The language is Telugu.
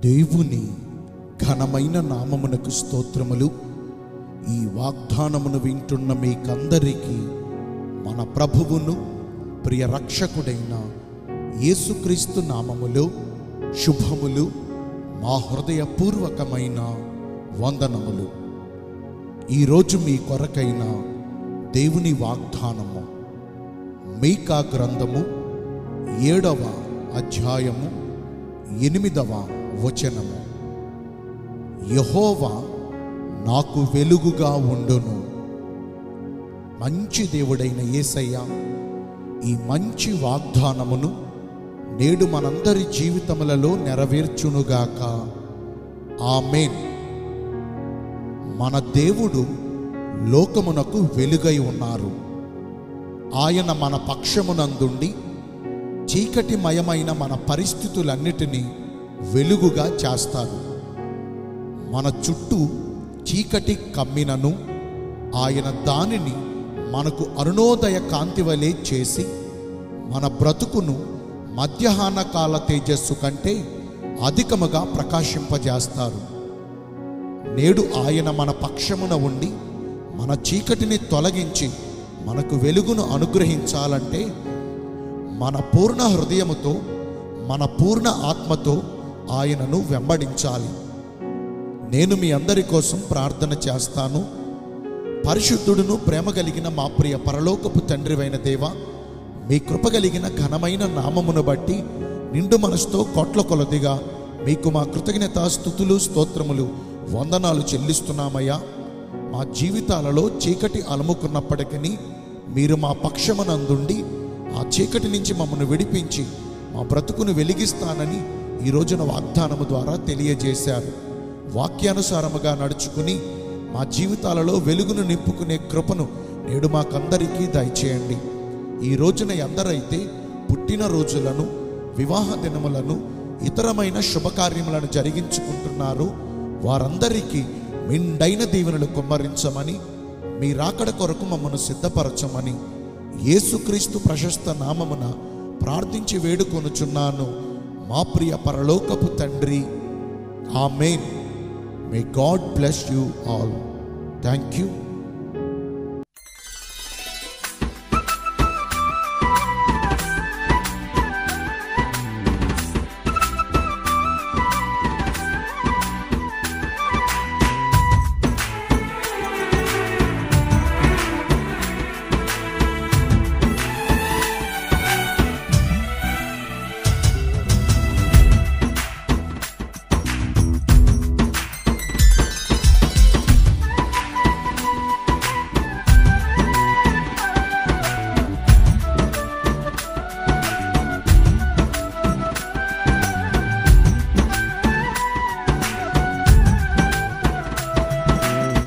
దేవుని ఘనమైన నామమునకు స్తోత్రములు ఈ వాగ్దానమును వింటున్న మీకందరికీ మన ప్రభువును ప్రియ రక్షకుడైన యేసుక్రీస్తు నామములో శుభములు మా హృదయపూర్వకమైన వందనములు ఈరోజు మీ కొరకైన దేవుని వాగ్దానము మీకా గ్రంథము ఏడవ అధ్యాయము ఎనిమిదవ వచనము యహోవా నాకు వెలుగుగా ఉండును మంచి దేవుడైన యేసయ్య ఈ మంచి వాగ్దానమును నేడు మనందరి జీవితములలో నెరవేర్చునుగాక ఆమేన్ మన దేవుడు లోకమునకు వెలుగై ఉన్నారు ఆయన మన పక్షమునందుండి చీకటిమయమైన మన పరిస్థితులన్నిటినీ వెలుగుగా చేస్తారు మన చుట్టూ చీకటి కమ్మినను ఆయన దానిని మనకు అరుణోదయ కాంతి వలె చేసి మన బ్రతుకును మధ్యాహ్న కాల తేజస్సు కంటే అధికముగా ప్రకాశింపజేస్తారు నేడు ఆయన మన పక్షమున ఉండి మన చీకటిని తొలగించి మనకు వెలుగును అనుగ్రహించాలంటే మన పూర్ణ హృదయముతో మన పూర్ణ ఆత్మతో ఆయనను వెంబడించాలి నేను మీ అందరి కోసం ప్రార్థన చేస్తాను పరిశుద్ధుడును ప్రేమ కలిగిన మా ప్రియ పరలోకపు తండ్రివైన దేవ మీ కృప కలిగిన ఘనమైన నామమును బట్టి నిండు మనసుతో కోట్ల కొలదిగా మీకు మా కృతజ్ఞత స్థుతులు స్తోత్రములు వందనాలు చెల్లిస్తున్నామయ్యా మా జీవితాలలో చీకటి అలముకున్నప్పటికీ మీరు మా పక్షమునందుండి ఆ చీకటి నుంచి మమ్మల్ని విడిపించి మా బ్రతుకును వెలిగిస్తానని ఈ రోజున వాగ్దానము ద్వారా తెలియజేశారు వాక్యానుసారముగా నడుచుకుని మా జీవితాలలో వెలుగును నింపుకునే కృపను నేడు మాకందరికీ దయచేయండి ఈ రోజున ఎందరైతే పుట్టిన రోజులను వివాహ దినములను ఇతరమైన శుభకార్యములను జరిగించుకుంటున్నారో వారందరికీ మిండైన దీవెనలు కుమ్మరించమని మీ రాకడ కొరకు మమ్మను సిద్ధపరచమని యేసుక్రీస్తు ప్రశస్త నామమున ప్రార్థించి వేడుకొనుచున్నాను మా ప్రియ పరలోకపు తండ్రి amen may God bless you all thank you